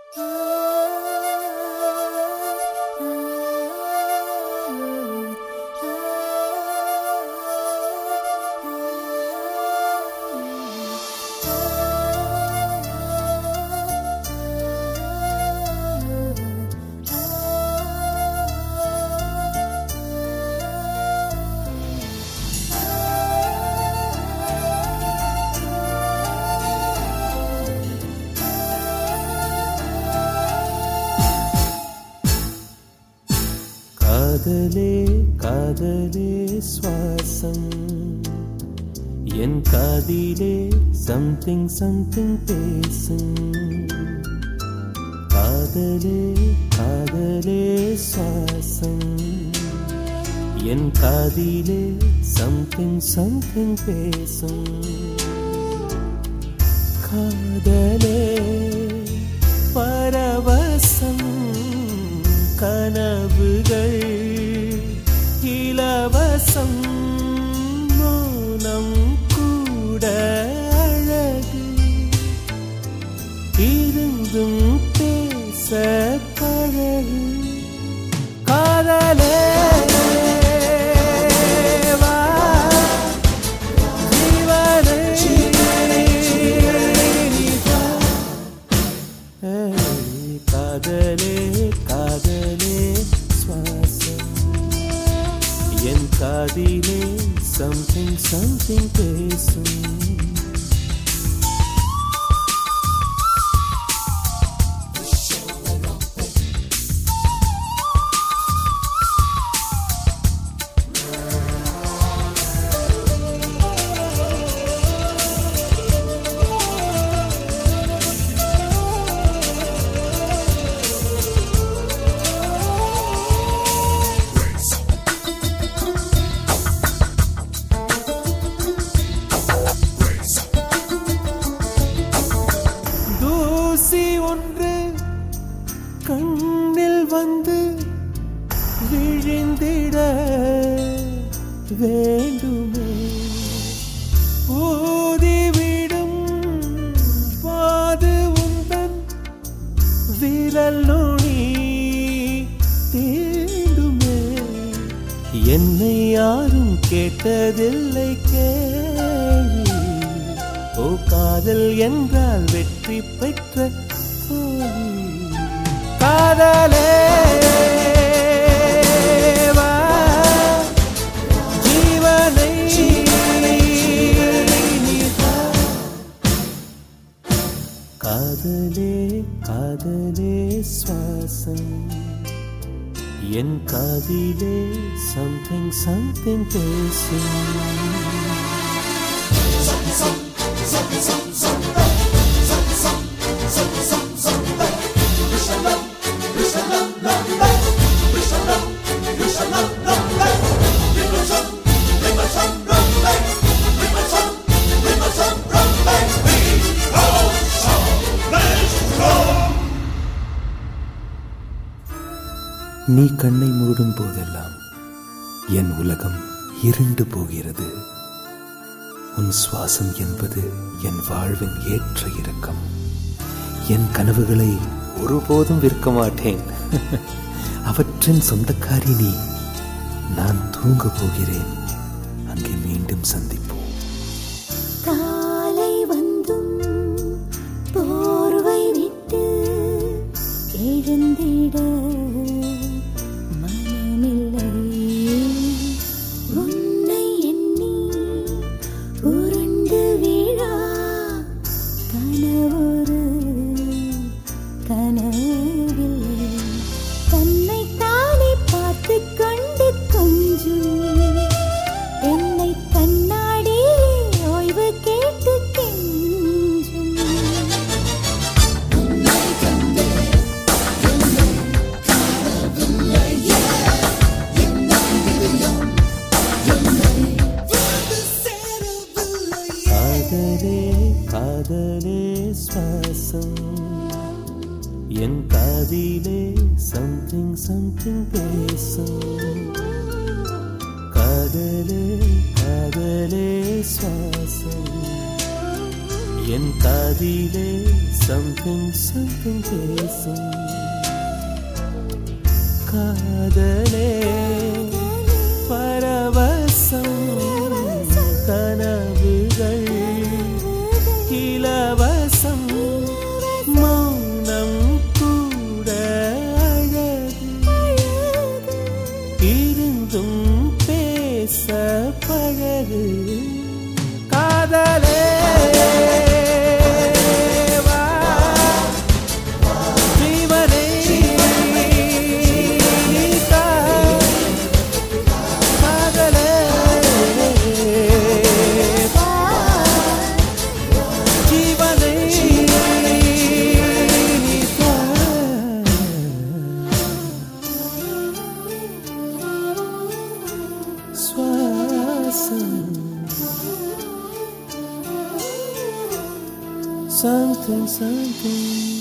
காதலே காதலே சுவாசம் என் காதிலே சம்திங் சம்திங் பேசும் காதலே காதலே சுவாசம் என் காதிலே சம்திங் சம்திங் பேசும் காதலே பரவசம் கனவுகள் இலவசம் மௌனம் கூட அழகு இருந்தும் பேச பழகு காதலே வா ஜீவனை நீதா. ஏய், காதலே காதலே சுவாசம் என் காதிலே சம்திங் சம்திங் பேசும் தூசி ஒன்று கண்ணில் வந்து விழிந்திட வேண்டுமே ஊதிவிடும் பாது உந்தன் விரல் நுனி தீண்டுமே என்னை யாரும் கேட்டதில்லை கேள்வி ஓ காதல் என்றால் வெற்றி பெற்ற தோல்வி. காதலே வா, ஜீவனை நீதா. காதலே காதலே சுவாசம் என் காதிலே சம்திங் சம்திங் பேசும் நீ கண்ணை மூடும் போதெல்லாம் என் உலகம் இருண்டு போகிறது உன் சுவாசம் என்பது என் வாழ்வின் ஏற்ற இறக்கம் என் கனவுகளை ஒருபோதும் விற்க மாட்டேன் அவற்றின் சொந்தக்காரி நீ நான் தூங்க போகிறேன் அங்கே மீண்டும் சந்திப்போம் காலை வந்தும் போர்வை விட்டு எழுந்திட மனமில்லை உன்னை எண்ணி உருண்டு வீழா கனவொரு கனவில்லை தன்னை தானே பார்த்து கொண்டு கொஞ்சம் என்னை கண்ணாடி ஓய்வு கேட்டு கெஞ்சும் காதலே காதலே சுவாசம் என் காதிலே சம்திங் சம்திங் பேசும் காதலே காதலே சுவாசம் என் காதிலே சம்திங் சம்திங் பேசும் காதலே பரவசம் கனவுகள் இலவசம் மௌனம் கூட அழகு இருந்தும் பேச பழகு காதலே வா, ஜீவனை தா. காதலே வா, ஜீவனை தா. சுவாசம் something something